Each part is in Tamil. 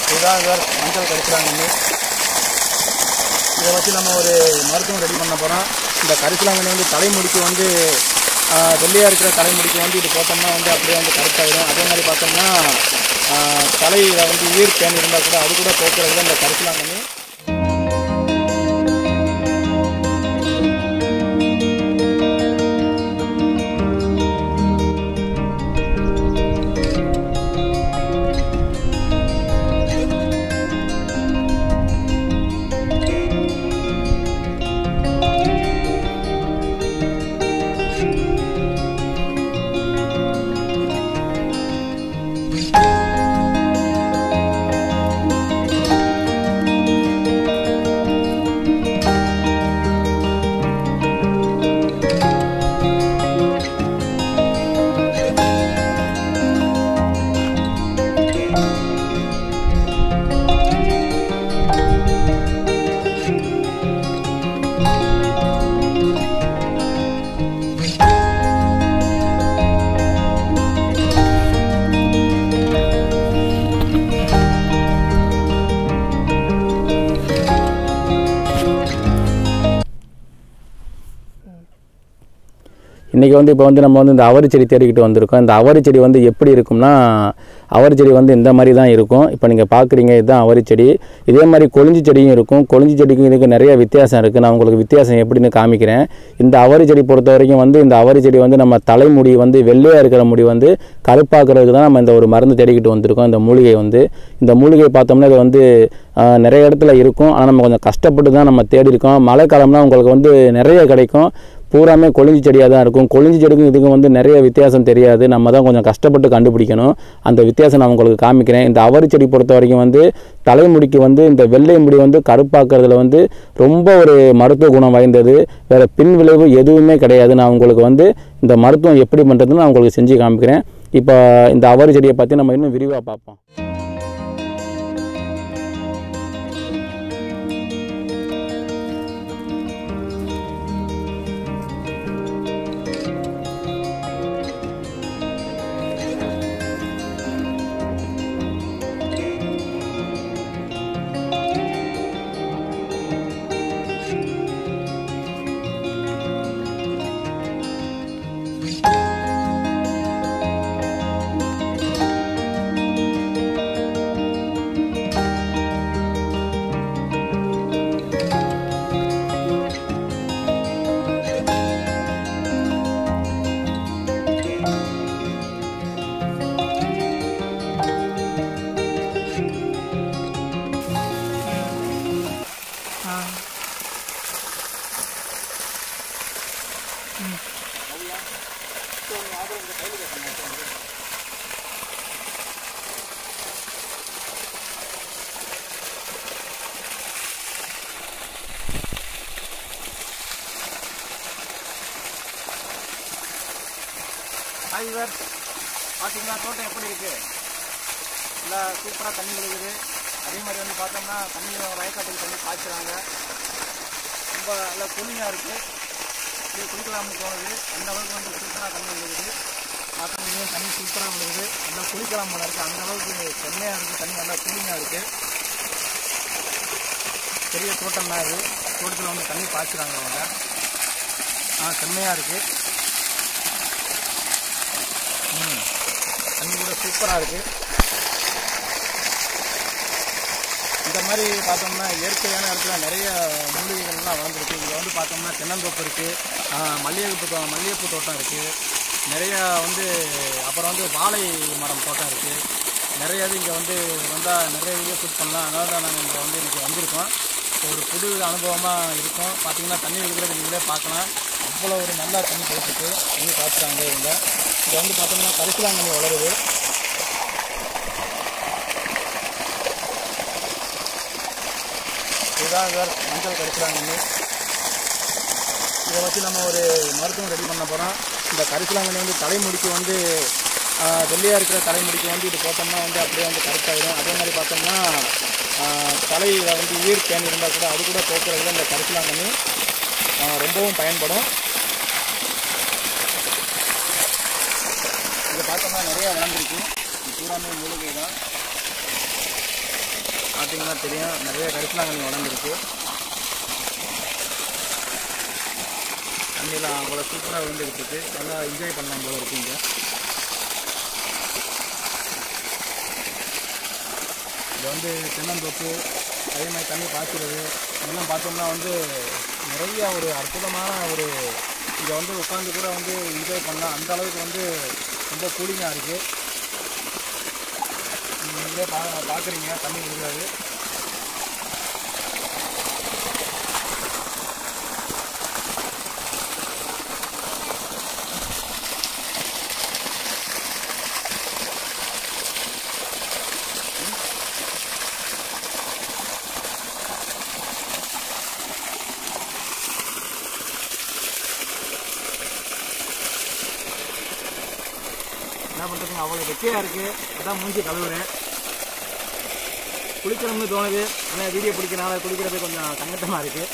இதுதான் சார் மஞ்சள் கரிசலாங்கண்ணி இதை வச்சு நம்ம ஒரு மருத்துவம் ரெடி பண்ண போகிறோம் இந்த கரிசலாங்கண்ணி வந்து தலைமுடிக்கு வந்து ஆஹ், வெள்ளையா இருக்கிற தலைமுடிக்கு வந்து இது போட்டோம்னா வந்து அப்படியே வந்து கரெக்டாயிடும் அதே மாதிரி பார்த்தோம்னா ஆஹ், தலையில வந்து ஈர் தேன் இருந்தால் கூட அது கூட போக்குறது தான் இந்த கரிசலாங்கண்ணி இன்றைக்கி வந்து இப்போ வந்து நம்ம வந்து இந்த அவரி செடி தேடிக்கிட்டு வந்திருக்கோம் இந்த அவரி செடி வந்து எப்படி இருக்கும்னா அவரி செடி வந்து இந்த மாதிரி தான் இருக்கும் இப்போ நீங்கள் பார்க்குறீங்க இதுதான் அவரி செடி இதே மாதிரி கொழிஞ்சி செடியும் இருக்கும் கொழிஞ்சி செடிக்கும் இதுக்கு நிறைய வித்தியாசம் இருக்குது நான் உங்களுக்கு வித்தியாசம் எப்படின்னு காமிக்கிறேன் இந்த அவரி செடி பொறுத்த வரைக்கும் வந்து இந்த அவரி செடி வந்து நம்ம தலைமுடி வந்து வெள்ளையாக இருக்கிற முடி வந்து கருப்பாக்குறதுக்கு தான் நம்ம இந்த ஒரு மருந்து தேடிக்கிட்டு வந்திருக்கோம் இந்த மூலிகை வந்து இந்த மூலிகை பார்த்தோம்னா இது வந்து ஆஹ், நிறைய இடத்துல இருக்கும் ஆனால் நம்ம கொஞ்சம் கஷ்டப்பட்டு தான் நம்ம தேடி இருக்கோம் மழை காலம்னா உங்களுக்கு வந்து நிறைய கிடைக்கும் பூராமே கொழிஞ்சி செடியாக தான் இருக்கும் கொழிஞ்சி செடிக்கும் இதுக்கும் வந்து நிறைய வித்தியாசம் தெரியாது நம்ம தான் கொஞ்சம் கஷ்டப்பட்டு கண்டுபிடிக்கணும் அந்த வித்தியாசம் நான் உங்களுக்கு காமிக்கிறேன் இந்த அவரி செடி பொறுத்த வரைக்கும் வந்து தலைமுடிக்கு வந்து இந்த வெள்ளை முடி வந்து கருப்பாக்குறதுல வந்து ரொம்ப ஒரு மருத்துவ குணம் வாய்ந்தது வேறு பின் விளைவு எதுவுமே கிடையாது நான் உங்களுக்கு வந்து இந்த மருத்துவம் எப்படி பண்ணுறதுன்னு நான் உங்களுக்கு செஞ்சு காமிக்கிறேன் இப்போ இந்த அவரி செடியை பற்றி நம்ம இன்னும் விரிவாக பார்ப்போம் ஹாய் சார் பார்த்தீங்களா தோட்டம் எப்படி இருக்கு நல்லா சூப்பராக தண்ணி விழுகுது அதே மாதிரி வந்து பார்த்தோம்னா தண்ணி வயக்காட்டுக்கு தண்ணி பாய்ச்சுறாங்க ரொம்ப நல்லா கூலிங்காக இருக்குது இப்படி குளிக்கலாம்னு தோணுது அந்த அளவுக்கு வந்து சூப்பராக தண்ணி விழுகுது பார்த்தோம்னா தண்ணி சூப்பராக விழுகுது நல்லா குளிக்கலாம் போல இருக்குது அந்த அளவுக்கு செம்மையாக இருக்குது தண்ணி நல்லா கூலிங்காக இருக்குது பெரிய தோட்டம் தான் இது தோட்டத்தில் வந்து தண்ணி பாய்ச்சுறாங்க அவங்க ஆ செம்மையாக இருக்குது ம் தண்ணி கூட சூப்பராக இருக்குது இந்த மாதிரி பார்த்தோம்னா இயற்கையான இடத்துல நிறைய மூலிகைகள்லாம் வளர்ந்துருக்கு இங்கே வந்து பார்த்தோம்னா தென்னந்தோப்பு இருக்குது மல்லிகைப்பூ தோ மல்லிகைப்பூ தோட்டம் இருக்குது நிறையா வந்து அப்புறம் வந்து வாழை மரம் தோட்டம் இருக்குது நிறைய இது இங்கே வந்து வந்தால் நிறைய வீடியோ ஷூட் பண்ணலாம் அதனால தான் நாங்கள் இங்கே வந்து இன்றைக்கி வந்திருக்கோம் ஒரு புது அனுபவமாக இருக்கும் பார்த்தீங்கன்னா தண்ணி இருக்கிறது நீங்களே பார்க்கலாம் அவ்வளோ ஒரு நல்லா தண்ணி போயிட்டு தண்ணி பார்த்துட்டாங்க இவங்க இங்கே வந்து பார்த்தோம்னா கரிசலாங்கண்ணி வளருது இதுதான் சார் மஞ்சள் கரிசலாங்கண்ணி இதை வச்சு நம்ம ஒரு மருத்துவம் ரெடி பண்ண போகிறோம் இந்த கரிசலாங்கண்ணி வந்து தலைமுடிக்கு வந்து ஆஹ், வெள்ளையா இருக்கிற தலைமுடிக்கு வந்து இது போட்டோம்னா வந்து அப்படியே வந்து கரெக்டாயிடும் அதே மாதிரி பார்த்தோம்னா ஆஹ், தலையில வந்து ஈர் தேன் இருந்தால் கூட அது கூட போக்குறது இந்த கரிசலாங்கண்ணி ஆஹ், ரொம்பவும் பயன்படும் இதை பார்த்தோம்னா நிறைய வளர்ந்துருக்கு இது பூராமே மூலிகை தான் பார்த்தீங்கன்னா தெரியும் நிறைய கரிசலாங்கண்ணி வளர்ந்துருக்கு தண்ணியெலாம் அவ்வளோ சூப்பராக விழுந்துக்கிட்டு இருக்கு நல்லா என்ஜாய் பண்ணலாம் போல இருக்கு இங்கே இது வந்து தென்னந்தோப்பு அதே மாதிரி தண்ணி பாய்க்கிறது இதெல்லாம் பார்த்தோம்னா வந்து நிறைய ஒரு அற்புதமான ஒரு இங்கே வந்து உட்காந்து கூட வந்து என்ஜாய் பண்ணலாம் அந்த அளவுக்கு வந்து ரொம்ப கூலிங்காக இருக்குது நீங்களே பா பார்க்குறீங்க தண்ணி விழுகாது என்ன பண்ணுறதுங்க அவ்வளோ வெக்கையாக இருக்குது அதான் மூஞ்சி கழுவுறேன் குளிக்கணும்னு தோணுது ஆனால் வீடியோ பிடிக்கிறனால குளிக்கிறது கொஞ்சம் சங்கட்டமாக இருக்குது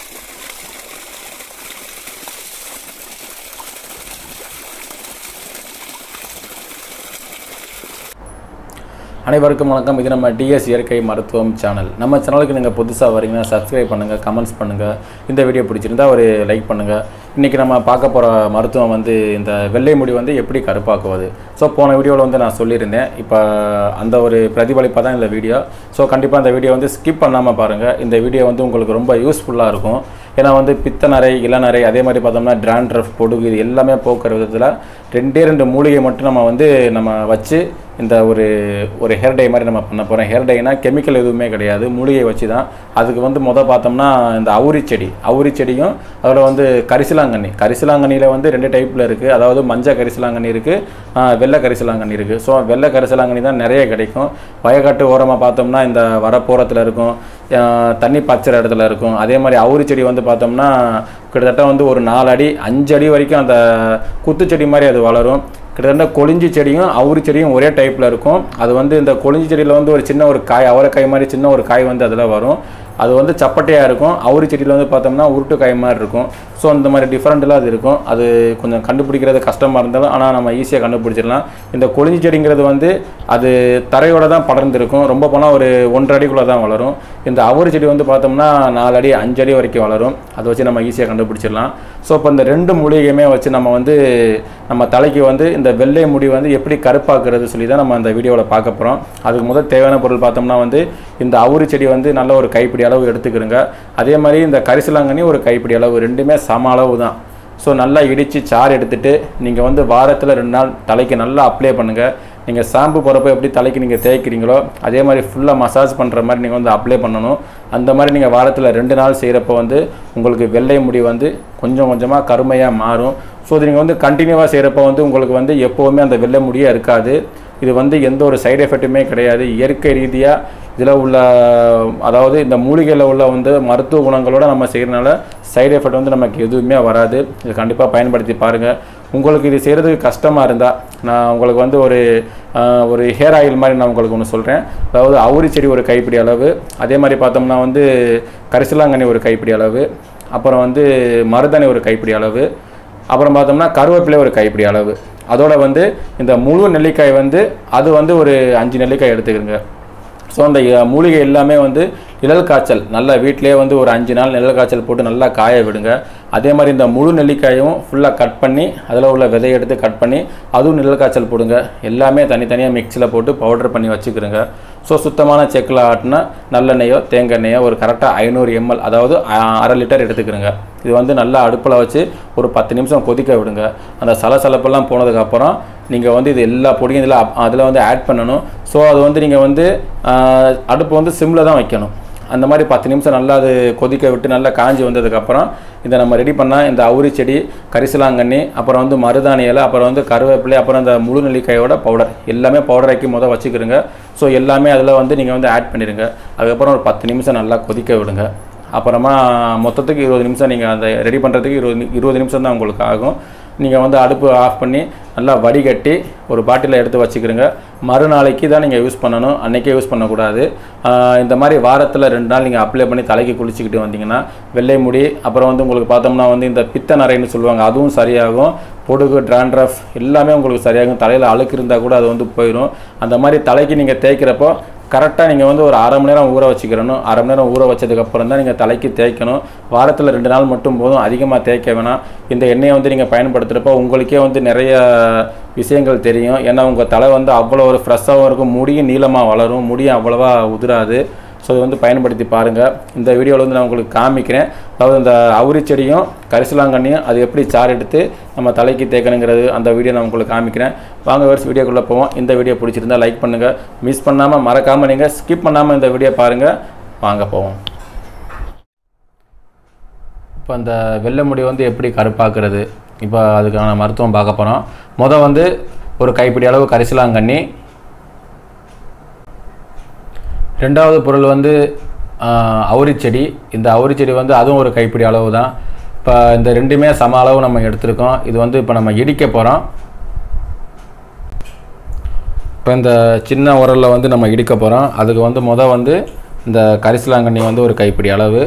அனைவருக்கும் வணக்கம் இது நம்ம டிஎஸ் இயற்கை மருத்துவம் சேனல் நம்ம சேனலுக்கு நீங்கள் புதுசாக வரீங்கன்னா சப்ஸ்கிரைப் பண்ணுங்கள் கமெண்ட்ஸ் பண்ணுங்கள் இந்த வீடியோ பிடிச்சிருந்தா ஒரு லைக் பண்ணுங்கள் இன்றைக்கி நம்ம பார்க்க போகிற மருத்துவம் வந்து இந்த வெள்ளை முடி வந்து எப்படி கருப்பாக்குவது ஸோ போன வீடியோவில் வந்து நான் சொல்லியிருந்தேன் இப்போ அந்த ஒரு பிரதிபலிப்பாக தான் இந்த வீடியோ ஸோ கண்டிப்பாக இந்த வீடியோ வந்து ஸ்கிப் பண்ணாமல் பாருங்கள் இந்த வீடியோ வந்து உங்களுக்கு ரொம்ப யூஸ்ஃபுல்லாக இருக்கும் ஏன்னா வந்து பித்தநரை இளநரை அதே மாதிரி பார்த்தோம்னா டிராண்ட்ரஃப் பொடுகு இது எல்லாமே போக்குற விதத்தில் ரெண்டே ரெண்டு மூலிகை மட்டும் நம்ம வந்து நம்ம வச்சு இந்த ஒரு ஒரு ஹேர் டை மாதிரி நம்ம பண்ண போகிறோம் ஹேர் டைனா கெமிக்கல் எதுவுமே கிடையாது மூலிகை வச்சு தான் அதுக்கு வந்து முத பார்த்தோம்னா இந்த அவுரி செடி அவுரி செடியும் அதில் வந்து கரிசலாங்கண்ணி கரிசலாங்கண்ணியில் வந்து ரெண்டு டைப்பில் இருக்குது அதாவது மஞ்சள் கரிசலாங்கண்ணி இருக்குது வெள்ளை கரிசலாங்கண்ணி இருக்குது ஸோ வெள்ளை கரிசலாங்கண்ணி தான் நிறைய கிடைக்கும் வயக்காட்டு ஓரமாக பார்த்தோம்னா இந்த வரப்போரத்தில் இருக்கும் ஆஹ் தண்ணி பச்சை இடத்துல இருக்கும் அதே மாதிரி அவுரி செடி வந்து பார்த்தோம்னா கிட்டத்தட்ட வந்து ஒரு நாலு அடி அஞ்சு அடி வரைக்கும் அந்த குத்துச்செடி மாதிரி அது வளரும் கிட்டத்தட்ட கொளிஞ்சி செடியும் அவுரி செடியும் ஒரே டைப்பில் இருக்கும் அது வந்து இந்த கொளிஞ்சி செடியில் வந்து ஒரு சின்ன ஒரு காய் அவரைக்காய் மாதிரி சின்ன ஒரு காய் வந்து அதில் வரும் அது வந்து சப்பட்டையாக இருக்கும் அவுரி செடியில் வந்து பார்த்தோம்னா உருட்டு காய் மாதிரி இருக்கும் ஸோ அந்த மாதிரி டிஃப்ரெண்ட்டெலாம் அது இருக்கும் அது கொஞ்சம் கண்டுபிடிக்கிறது கஷ்டமாக இருந்தாலும் ஆனால் நம்ம ஈஸியாக கண்டுபிடிச்சிடலாம் இந்த கொளிஞ்சி செடிங்கிறது வந்து அது தரையோட தான் படர்ந்துருக்கும் ரொம்ப போனால் ஒரு ஒன்றரை அடிக்குள்ளே தான் வளரும் இந்த அவுரி செடி வந்து பார்த்தோம்னா நாலு அடி அஞ்சு அடி வரைக்கும் வளரும் அதை வச்சு நம்ம ஈஸியாக கண்டுபிடிச்சிடலாம் ஸோ இப்போ இந்த ரெண்டு மூலிகையுமே வச்சு நம்ம வந்து நம்ம தலைக்கு வந்து இந்த வெள்ளை முடி வந்து எப்படி கருப்பாக்குறது சொல்லி தான் நம்ம இந்த வீடியோவில் பார்க்க போகிறோம் அதுக்கு முதல் தேவையான பொருள் பார்த்தோம்னா வந்து இந்த அவுரி செடி வந்து நல்ல ஒரு கைப்பிடி அளவு எடுத்துக்கிறோங்க அதே மாதிரி இந்த கரிசலாங்கண்ணி ஒரு கைப்பிடி அளவு ரெண்டுமே சம அளவு தான் ஸோ நல்லா இடித்து சாறு எடுத்துட்டு நீங்கள் வந்து வாரத்தில் ரெண்டு நாள் தலைக்கு நல்லா அப்ளை பண்ணுங்கள் நீங்கள் ஷாம்பு போகிறப்ப எப்படி தலைக்கு நீங்கள் தேய்க்கிறீங்களோ அதே மாதிரி ஃபுல்லாக மசாஜ் பண்ணுற மாதிரி நீங்கள் வந்து அப்ளை பண்ணணும் அந்த மாதிரி நீங்கள் வாரத்தில் ரெண்டு நாள் செய்கிறப்ப வந்து உங்களுக்கு வெள்ளை முடி வந்து கொஞ்சம் கொஞ்சமாக கருமையாக மாறும் ஸோ இது நீங்கள் வந்து கண்டினியூவாக செய்கிறப்ப வந்து உங்களுக்கு வந்து எப்போவுமே அந்த வெள்ளை முடியே இருக்காது இது வந்து எந்த ஒரு சைடு எஃபெக்ட்டுமே கிடையாது இயற்கை ரீதியாக இதில் உள்ள அதாவது இந்த மூலிகையில் உள்ள வந்து மருத்துவ குணங்களோட நம்ம செய்கிறனால சைடு எஃபெக்ட் வந்து நமக்கு எதுவுமே வராது இது கண்டிப்பாக பயன்படுத்தி பாருங்கள் உங்களுக்கு இது செய்கிறதுக்கு கஷ்டமாக இருந்தால் நான் உங்களுக்கு வந்து ஒரு ஆஹ், ஒரு ஹேர் ஆயில் மாதிரி நான் உங்களுக்கு ஒன்று சொல்கிறேன் அதாவது அவுரி செடி ஒரு கைப்பிடி அளவு அதே மாதிரி பார்த்தோம்னா வந்து கரிசலாங்கண்ணி ஒரு கைப்பிடி அளவு அப்புறம் வந்து மருதாணி ஒரு கைப்பிடி அளவு அப்புறம் பார்த்தோம்னா கருவேப்பிலை ஒரு கைப்பிடி அளவு அதோட வந்து இந்த முழு நெல்லிக்காய் வந்து அது வந்து ஒரு அஞ்சு நெல்லிக்காய் எடுத்துக்கிறங்க ஸோ அந்த அஹ், மூலிகை எல்லாமே வந்து நிழல் காய்ச்சல் நல்லா வீட்டிலேயே வந்து ஒரு அஞ்சு நாள் நிழல் காய்ச்சல் போட்டு நல்லா காய விடுங்க அதே மாதிரி இந்த முழு நெல்லிக்காயும் ஃபுல்லாக கட் பண்ணி அதில் உள்ள விதையை எடுத்து கட் பண்ணி அதுவும் நிழல் காய்ச்சல் போடுங்க எல்லாமே தனித்தனியாக மிக்சியில் போட்டு பவுடர் பண்ணி வச்சுக்கிறோங்க ஸோ சுத்தமான செக்கில் ஆட்டினா நல்லெண்ணெயோ தேங்காய் எண்ணெயோ ஒரு கரெக்டாக ஐநூறு எம்எல் அதாவது அ- அரை லிட்டர் எடுத்துக்கிறோங்க இது வந்து நல்லா அடுப்பில் வச்சு ஒரு பத்து நிமிஷம் கொதிக்க விடுங்க அந்த சலசலப்பெல்லாம் போனதுக்கப்புறம் நீங்கள் வந்து இது எல்லா பொடியும் இதில் அதில் வந்து ஆட் பண்ணணும் ஸோ அது வந்து நீங்கள் வந்து ஆஹ், அடுப்பு வந்து சிம்மில் தான் வைக்கணும் அந்த மாதிரி பத்து நிமிஷம் நல்லா அது கொதிக்க விட்டு நல்லா காஞ்சி வந்ததுக்கப்புறம் இதை நம்ம ரெடி பண்ணால் இந்த அவுரி செடி கரிசலாங்கண்ணி அப்புறம் வந்து மருதாணி இலை அப்புறம் வந்து கருவேப்பிலை அப்புறம் இந்த முழு நெல்லிக்காயோட பவுடர் எல்லாமே பவுடராக்கி முதல் வச்சுக்கிறோங்க ஸோ எல்லாமே அதில் வந்து நீங்கள் வந்து ஆட் பண்ணிடுங்க அதுக்கப்புறம் ஒரு பத்து நிமிஷம் நல்லா கொதிக்க விடுங்க அப்புறமா மொத்தத்துக்கு இருபது நிமிஷம் நீங்கள் அந்த ரெடி பண்ணுறதுக்கு இருபது நி- இருபது நிமிஷம் தான் உங்களுக்கு ஆகும் நீங்கள் வந்து அடுப்பு ஆஃப் பண்ணி நல்லா வடிகட்டி ஒரு பாட்டிலில் எடுத்து வச்சுக்கிறோங்க மறுநாளைக்கு தான் நீங்கள் யூஸ் பண்ணணும் அன்றைக்கே யூஸ் பண்ணக்கூடாது ஆஹ் இந்த மாதிரி வாரத்தில் ரெண்டு நாள் நீங்கள் அப்ளை பண்ணி தலைக்கு குளிச்சுக்கிட்டு வந்தீங்கன்னா வெள்ளை முடி அப்புறம் வந்து உங்களுக்கு பார்த்தோம்னா வந்து இந்த பித்த நரைன்னு சொல்லுவாங்க அதுவும் சரியாகும் பொடுகு ட்ராண்ட்ரஃப் எல்லாமே உங்களுக்கு சரியாகும் தலையில் அழுக்கு இருந்தால் கூட அது வந்து போயிடும் அந்த மாதிரி தலைக்கு நீங்கள் தேய்க்கிறப்போ கரெக்டாக நீங்கள் வந்து ஒரு அரை மணி நேரம் ஊற வச்சுக்கிறணும் அரை மணி நேரம் ஊற வச்சதுக்கப்புறம் தான் நீங்கள் தலைக்கு தேய்க்கணும் வாரத்தில் ரெண்டு நாள் மட்டும் போதும் அதிகமாக தேய்க்க வேணாம் இந்த எண்ணெயை வந்து நீங்கள் பயன்படுத்துகிறப்போ உங்களுக்கே வந்து நிறைய விஷயங்கள் தெரியும் ஏன்னா உங்கள் தலை வந்து அவ்வளோ ஒரு ஃப்ரெஷ்ஷாகவும் இருக்கும் முடியும் நீளமாக வளரும் முடியும் அவ்வளோவா உதிராது ஸோ இது வந்து பயன்படுத்தி பாருங்கள் இந்த வீடியோவில் வந்து நான் உங்களுக்கு காமிக்கிறேன் அதாவது இந்த அவுரி செடியும் கரிசலாங்கண்ணியும் அது எப்படி சாறு எடுத்து நம்ம தலைக்கு தேய்க்கணுங்கிறது அந்த வீடியோ நான் உங்களுக்கு காமிக்கிறேன் வாங்க வேறு வீடியோக்குள்ளே போவோம் இந்த வீடியோ பிடிச்சிருந்தா லைக் பண்ணுங்கள் மிஸ் பண்ணாமல் மறக்காமல் நீங்கள் ஸ்கிப் பண்ணாமல் இந்த வீடியோ பாருங்கள் வாங்க போவோம் இப்போ அந்த வெள்ளை முடி வந்து எப்படி கருப்பாக்குறது இப்போ அதுக்கான மருத்துவம் பார்க்க போகிறோம் மொதல் வந்து ஒரு கைப்பிடி அளவு கரிசலாங்கண்ணி ரெண்டாவது பொருள் வந்து ஆஹ், அவுரி செடி இந்த அவுரி செடி வந்து அதுவும் ஒரு கைப்பிடி அளவு தான் இப்போ இந்த ரெண்டுமே சம அளவு நம்ம எடுத்திருக்கோம் இது வந்து இப்போ நம்ம இடிக்க போகிறோம் இப்போ இந்த சின்ன உரலில் வந்து நம்ம இடிக்க போகிறோம் அதுக்கு வந்து முத வந்து இந்த கரிசலாங்கண்ணி வந்து ஒரு கைப்பிடி அளவு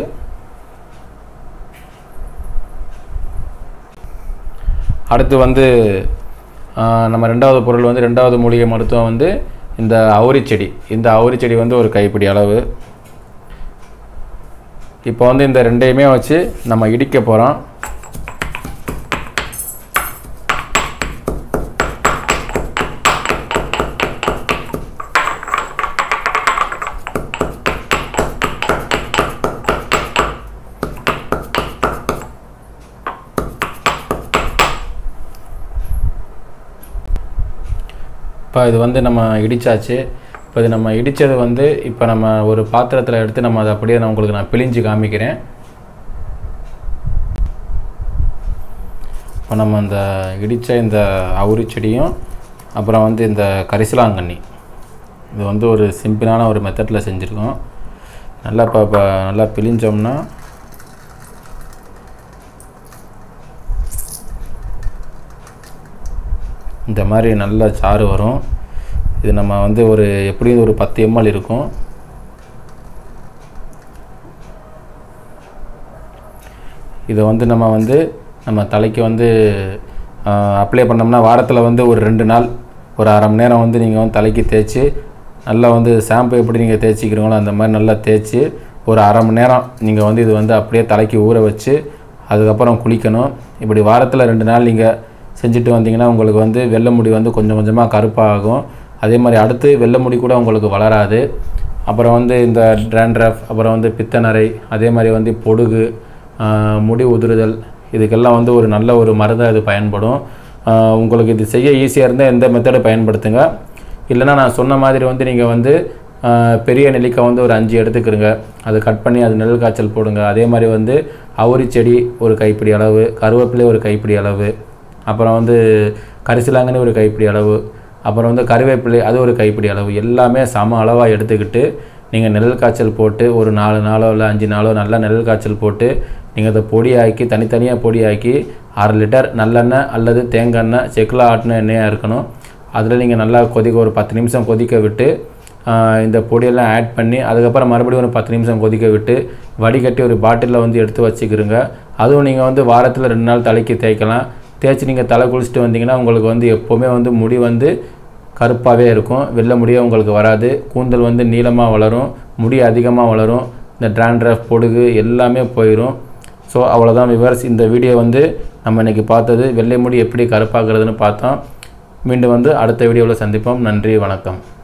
அடுத்து வந்து ஆஹ், நம்ம ரெண்டாவது பொருள் வந்து ரெண்டாவது மூலிகை மருத்துவம் வந்து இந்த அவுரி செடி இந்த அவுரி செடி வந்து ஒரு கைப்பிடி அளவு இப்போ வந்து இந்த ரெண்டையுமே வச்சு நம்ம இடிக்க போகிறோம் இப்போ இது வந்து நம்ம இடிச்சாச்சு இப்போ இது நம்ம இடித்தது வந்து இப்போ நம்ம ஒரு பாத்திரத்தில் எடுத்து நம்ம அதை அப்படியே நான் உங்களுக்கு நான் பிழிஞ்சு காமிக்கிறேன் இப்போ நம்ம இந்த இடித்த இந்த அவுரி செடியும் அப்புறம் வந்து இந்த கரிசலாங்கண்ணி இது வந்து ஒரு சிம்பிளான ஒரு மெத்தடில் செஞ்சுருக்கோம் நல்லா இப்போ இப்போ நல்லா பிழிஞ்சோம்னா இந்த மாதிரி நல்ல சாறு வரும் இது நம்ம வந்து ஒரு எப்படியும் ஒரு பத்து எம்எல் இருக்கும் இதை வந்து நம்ம வந்து நம்ம தலைக்கு வந்து அப்ளை பண்ணோம்னா வாரத்தில் வந்து ஒரு ரெண்டு நாள் ஒரு அரை மணி நேரம் வந்து நீங்கள் வந்து தலைக்கு தேய்ச்சி நல்லா வந்து ஷாம்பு எப்படி நீங்கள் தேய்ச்சிக்கிறீங்களோ அந்த மாதிரி நல்லா தேய்ச்சி ஒரு அரை மணி நேரம் நீங்கள் வந்து இது வந்து அப்படியே தலைக்கு ஊற வச்சு அதுக்கப்புறம் குளிக்கணும் இப்படி வாரத்தில் ரெண்டு நாள் நீங்கள் செஞ்சுட்டு வந்தீங்கன்னா உங்களுக்கு வந்து வெள்ளை முடி வந்து கொஞ்சம் கொஞ்சமாக கருப்பாகும் அதே மாதிரி அடுத்து வெள்ளை முடி கூட உங்களுக்கு வளராது அப்புறம் வந்து இந்த ட்ராண்ட்ரஃப் அப்புறம் வந்து பித்தநரை அதே மாதிரி வந்து பொடுகு ஆஹ், முடி உதிருதல் இதுக்கெல்லாம் வந்து ஒரு நல்ல ஒரு மருந்தாக இது பயன்படும் ஆஹ், உங்களுக்கு இது செய்ய ஈஸியாக இருந்தால் எந்த மெத்தடை பயன்படுத்துங்க இல்லைன்னா நான் சொன்ன மாதிரி வந்து நீங்கள் வந்து ஆஹ், பெரிய நெல்லிக்காய் வந்து ஒரு அஞ்சு எடுத்துக்கிறங்க அதை கட் பண்ணி அது நெல் காய்ச்சல் போடுங்க அதே மாதிரி வந்து அவுரி செடி ஒரு கைப்பிடி அளவு கருவேப்பிலை ஒரு கைப்பிடி அளவு அப்புறம் வந்து கரிசலாங்கண்ணி ஒரு கைப்பிடி அளவு அப்புறம் வந்து கருவேப்பிலை அது ஒரு கைப்பிடி அளவு எல்லாமே சம அளவாக எடுத்துக்கிட்டு நீங்கள் நெல் காய்ச்சல் போட்டு ஒரு நாலு நாளோ இல்லை அஞ்சு நாளோ நல்லா நெல் காய்ச்சல் போட்டு நீங்கள் அதை பொடியாக்கி தனித்தனியாக பொடியாக்கி அரை லிட்டர் நல்லெண்ணெய் அல்லது தேங்காய் எண்ணெய் செக்கில் ஆட்டின எண்ணெயாக இருக்கணும் அதில் நீங்கள் நல்லா கொதிக்க ஒரு பத்து நிமிஷம் கொதிக்க விட்டு ஆஹ் இந்த பொடியெல்லாம் ஆட் பண்ணி அதுக்கப்புறம் மறுபடியும் ஒரு பத்து நிமிஷம் கொதிக்க விட்டு வடிகட்டி ஒரு பாட்டிலில் வந்து எடுத்து வச்சுக்கிறோங்க அதுவும் நீங்கள் வந்து வாரத்தில் ரெண்டு நாள் தலைக்கு தேய்க்கலாம் தேய்ச்சி நீங்கள் தலை குளிச்சுட்டு வந்தீங்கன்னா உங்களுக்கு வந்து எப்போவுமே வந்து முடி வந்து கருப்பாகவே இருக்கும் வெள்ளை முடியே உங்களுக்கு வராது கூந்தல் வந்து நீளமாக வளரும் முடி அதிகமாக வளரும் இந்த ட்ராண்ட்ரஃப் பொடுகு எல்லாமே போயிடும் ஸோ அவ்வளோதான் விவர்ஸ் இந்த வீடியோ வந்து நம்ம இன்றைக்கி பார்த்தது வெள்ளை முடி எப்படி கருப்பாக்குறதுன்னு பார்த்தோம் மீண்டும் வந்து அடுத்த வீடியோவில் சந்திப்போம் நன்றி வணக்கம்